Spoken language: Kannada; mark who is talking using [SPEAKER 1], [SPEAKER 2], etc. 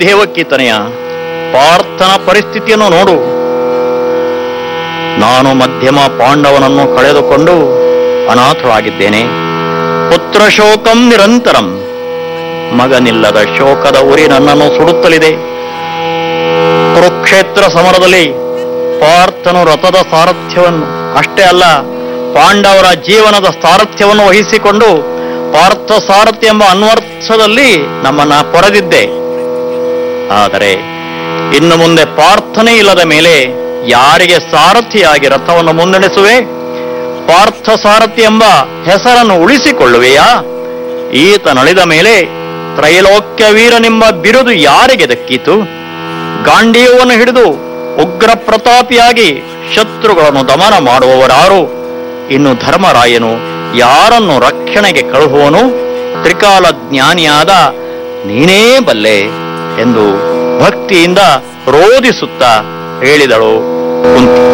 [SPEAKER 1] ದೇವಕಿ ತನೆಯ ಪಾರ್ಥನ ಪರಿಸ್ಥಿತಿಯನ್ನು ನೋಡು ನಾನು ಮಧ್ಯಮ ಪಾಂಡವನನ್ನು ಕಳೆದುಕೊಂಡು ಅನಾಥರಾಗಿದ್ದೇನೆ ಪುತ್ರ ಶೋಕಂ ನಿರಂತರಂ ಮಗನಿಲ್ಲದ ಶೋಕದ ಉರಿ ನನ್ನನ್ನು ಸುಡುತ್ತಲಿದೆ ಕುರುಕ್ಷೇತ್ರ ಸಮರದಲ್ಲಿ ಪಾರ್ಥನು ರಥದ ಸಾರಥ್ಯವನ್ನು ಅಷ್ಟೇ ಅಲ್ಲ ಪಾಂಡವರ ಜೀವನದ ಸಾರಥ್ಯವನ್ನು ವಹಿಸಿಕೊಂಡು ಪಾರ್ಥ ಸಾರಥ್ಯ ಎಂಬ ಅನ್ವರ್ಥದಲ್ಲಿ ನಮ್ಮನ್ನ ಪೊರೆದಿದ್ದೆ ಆದರೆ ಇನ್ನು ಮುಂದೆ ಪಾರ್ಥನೆ ಇಲ್ಲದ ಮೇಲೆ ಯಾರಿಗೆ ಸಾರಥಿಯಾಗಿ ರಥವನ್ನು ಮುನ್ನಡೆಸುವೆ ಪಾರ್ಥ ಸಾರಥಿ ಎಂಬ ಹೆಸರನ್ನು ಉಳಿಸಿಕೊಳ್ಳುವೆಯಾ ಈತ ನಳಿದ ಮೇಲೆ ತ್ರೈಲೋಕ್ಯ ವೀರನೆಂಬ ಬಿರುದು ಯಾರಿಗೆ ದಕ್ಕೀತು ಗಾಂಡೀವವನ್ನು ಹಿಡಿದು ಉಗ್ರ ಪ್ರತಾಪಿಯಾಗಿ ಶತ್ರುಗಳನ್ನು ದಮನ ಮಾಡುವವರಾರು ಇನ್ನು ಧರ್ಮರಾಯನು ಯಾರನ್ನು ರಕ್ಷಣೆಗೆ ಕಳುಹುವನು ತ್ರಿಕಾಲ ಜ್ಞಾನಿಯಾದ ನೀನೇ ಬಲ್ಲೆ ಎಂದು ಭಕ್ತಿಯಿಂದ ರೋಧಿಸುತ್ತಾ ಹೇಳಿದಳು ಕುಂತಿ